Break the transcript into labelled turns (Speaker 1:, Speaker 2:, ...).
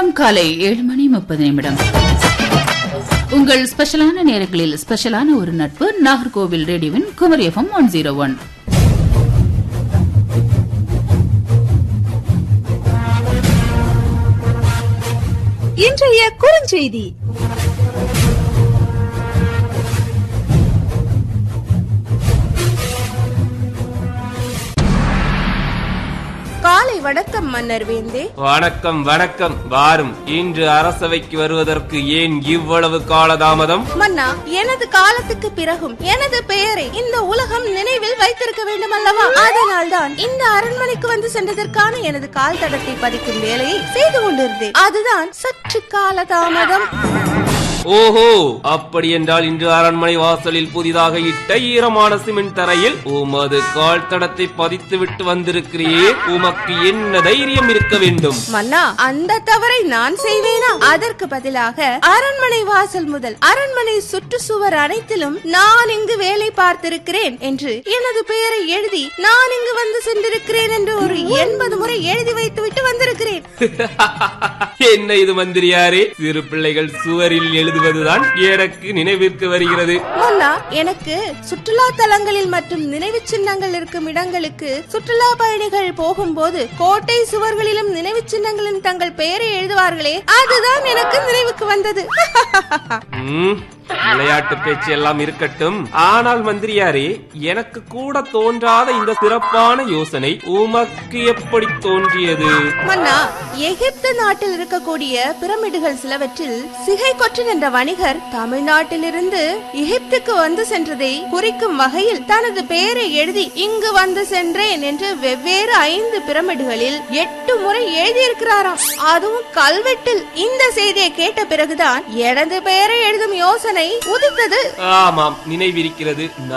Speaker 1: நேரம் காலை ஏழு மணி முப்பது நிமிடம் உங்கள் ஸ்பெஷலான நேரங்களில் ஸ்பெஷலான ஒரு நட்பு நாகர்கோவில் ரேடியோவின் Kumari FM one zero one
Speaker 2: இன்றைய குறுஞ்செய்தி காலை வணக்கம் மன்னர் வேந்தே
Speaker 3: வணக்கம் வணக்கம் வாரும் இன்று அரசவைக்கு வருவதற்கு ஏன் இவ்வளவு காலதாமதம்
Speaker 2: மன்னா எனது காலத்துக்கு பிறகும் எனது பெயரை இந்த உலகம் நினைவில் வைத்திருக்க வேண்டும் அல்லவா அதனால்தான் இந்த அரண்மனைக்கு வந்து சென்றதற்கான எனது கால் தடத்தை பதிக்கும் வேலையை செய்து கொண்டிருந்தேன் அதுதான் சற்று காலதாமதம்
Speaker 3: ஓஹோ அப்படி என்றால் இன்று அரண்மனை வாசலில் புதிதாக இட்ட ஈரமான சிமெண்ட் தரையில் உமது கால் தடத்தை பதித்து விட்டு வந்திருக்கிறீர் உமக்கு என்ன தைரியம் இருக்க வேண்டும்
Speaker 2: மன்னா அந்த தவறை நான் செய்வேனா அதற்கு பதிலாக அரண்மனை வாசல் முதல் அரண்மனை சுற்றுச்சுவர் அனைத்திலும் நான் இங்கு வேலை பார்த்திருக்கிறேன் என்று எனது பெயரை எழுதி நான் இங்கு வந்து சென்றிருக்கிறேன் என்று ஒரு எண்பது முறை எழுதி வைத்து விட்டு வந்திருக்கிறேன்
Speaker 3: என்ன இது மந்திரியாரே சிறு பிள்ளைகள் சுவரில் எழுதுவதுதான் எனக்கு நினைவிற்கு வருகிறது
Speaker 2: மன்னா எனக்கு சுற்றுலா தலங்களில் மற்றும் நினைவு சின்னங்கள் இருக்கும் இடங்களுக்கு சுற்றுலா பயணிகள் போகும்போது கோட்டை சுவர்களிலும் நினைவு சின்னங்களிலும் தங்கள் பெயரை எழுதுவார்களே அதுதான் எனக்கு நினைவுக்கு வந்தது
Speaker 3: ம், விளையாட்டு பேச்சு எல்லாம் இருக்கட்டும் ஆனால் மந்திரியாரே எனக்கு கூட தோன்றாத இந்த சிறப்பான யோசனை உமக்கு எப்படி தோன்றியது
Speaker 2: மன்னா எகிப்து நாட்டில் இருக்கக்கூடிய பிரமிடுகள் சிலவற்றில் சிகை கொற்றின் என்ற வணிகர் தமிழ்நாட்டிலிருந்து எகிப்துக்கு வந்து சென்றதை குறிக்கும் வகையில் தனது பெயரை எழுதி இங்கு வந்து சென்றேன் என்று வெவ்வேறு ஐந்து பிரமிடுகளில் எட்டு முறை எழுதியிருக்கிறாராம் அதுவும் கல்வெட்டில் இந்த செய்தியை கேட்ட பிறகுதான் எனது பெயரை எழுதும் யோசனை உதித்தது
Speaker 3: ஆமாம் நினைவிருக்கிறது